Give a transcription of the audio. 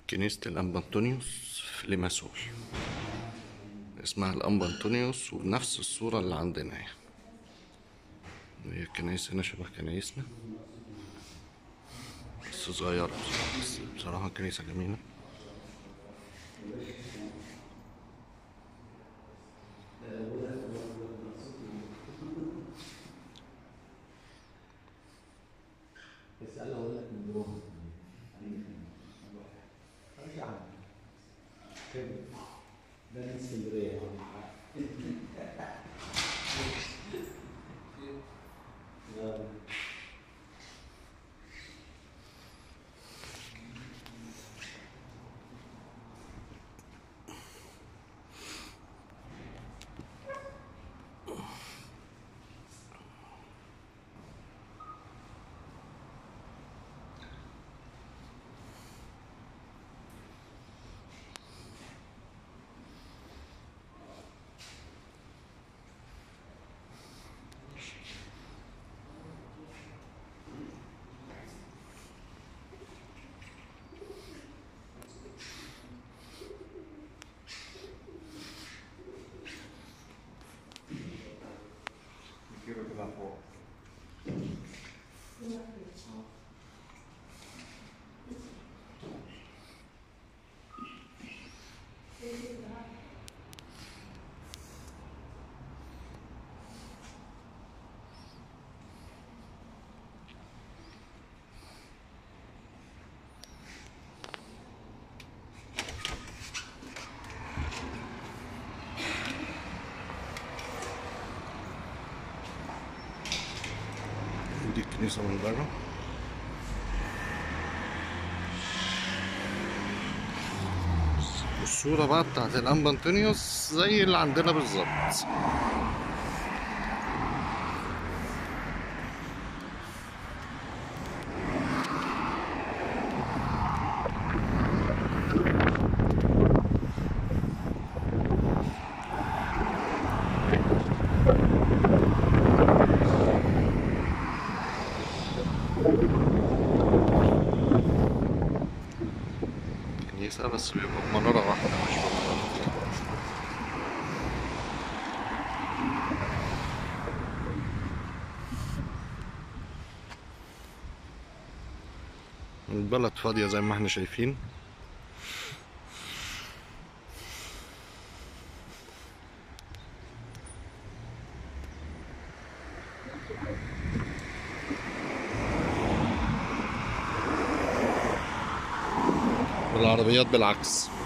كنيسة الأنبا أنطونيوس في ليماسول اسمها الأنبا أنطونيوس وبنفس الصورة اللي عندنا هي هي الكنايس هنا شبه كنايسنا بس صغيرة بصراحة بس بصراحة كنيسة جميلة بس انا اقول لك من جوه ماشي يا عم كده ده من اسكندريه يا عم Quiero que la puedo. دي الكنيسة من بره والصورة بقى بتاعت الأنبا أنطونيوس زي اللي عندنا بالظبط كنيسة بس بيبقى بمنارة واحدة مش بمنارة البلد فاضية زي ما احنا شايفين والعربيات بالعكس